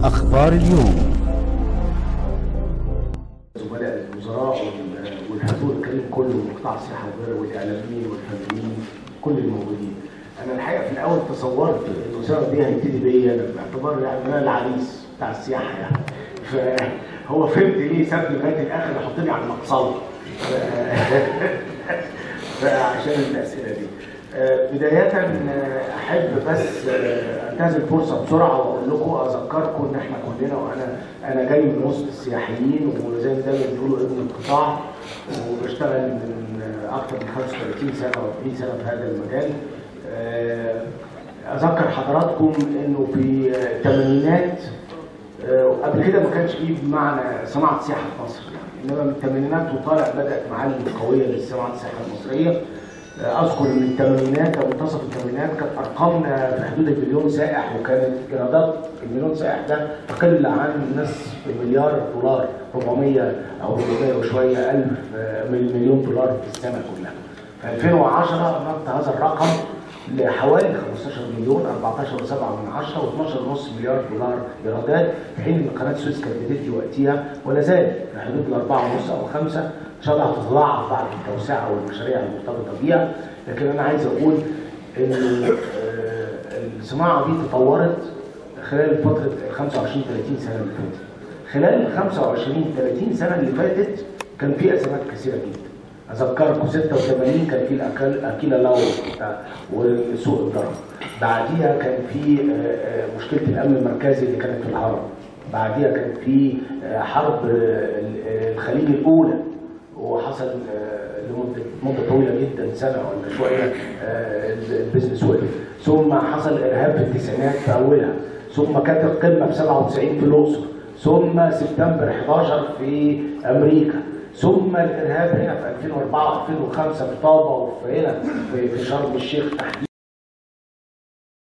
أخبار اليوم زملاء الوزراء والحضور الكريم كله وقطاع الصحه وغيره والاعلاميين والفنانين كل الموجودين. انا الحقيقه في الاول تصورت ان الوزاره دي هيبتدي بيا أنا باعتبار يعني انا العريس بتاع السياحه يعني. فهو فهمت ليه سابني لغايه الاخر يحطني على المقصله. فعشان الاسئله دي. آه، بداية آه، أحب بس آه، أنتهز الفرصة بسرعة وأقول لكم أذكركم إن إحنا كلنا وأنا أنا جاي من وسط السياحيين وزي ما دايما بيقولوا ابن القطاع وبشتغل من آه، أكثر من 35 سنة أو 40 سنة في هذا المجال. آه، أذكر حضراتكم إنه في آه، الثمانينات آه، قبل كده ما كانش فيه بمعنى صناعة سياحة في مصر يعني إنما من الثمانينات وطالع بدأت معالم قوية لصناعة السياحة المصرية اذكر ان الثمانينات او منتصف الثمانينات كانت ارقامنا في حدود المليون سائح وكانت ايرادات المليون سائح ده تقل عن نصف مليار دولار 400 او 400 وشويه الف آه، مليون دولار في السنه كلها. في 2010 نط هذا الرقم لحوالي 15 مليون 14.7 من عشرة و12.5 مليار دولار ايرادات في حين ان قناه السويس كانت بتدي وقتها ولا زالت في حدود ال 4.5 او 5 ان شاء الله هتتضاعف بعد التوسعه والمشاريع المرتبطه بيها لكن انا عايز اقول ان آه، الصناعه دي تطورت خلال فتره 25 30 سنه اللي فاتت خلال ال 25 30 سنه اللي فاتت كان في ازمات كثيره جدا اذكركم 86 كان في الأكل اكيلا لاو بتاع وسوق الضرب بعديها كان في آه، آه، مشكله الامن المركزي اللي كانت في الهرم بعديها كان في آه، حرب آه، الخليج الاولى وحصل آه، لمده مده طويله جدا سنه ولا شويه آه، البيزنس وقف ثم حصل ارهاب في التسعينات في اولها ثم كانت القمه في 97 في الاقصر ثم سبتمبر 11 في امريكا ثم الارهاب هنا في 2004 2005 في طابا وفي هنا في في شرم الشيخ تحديدا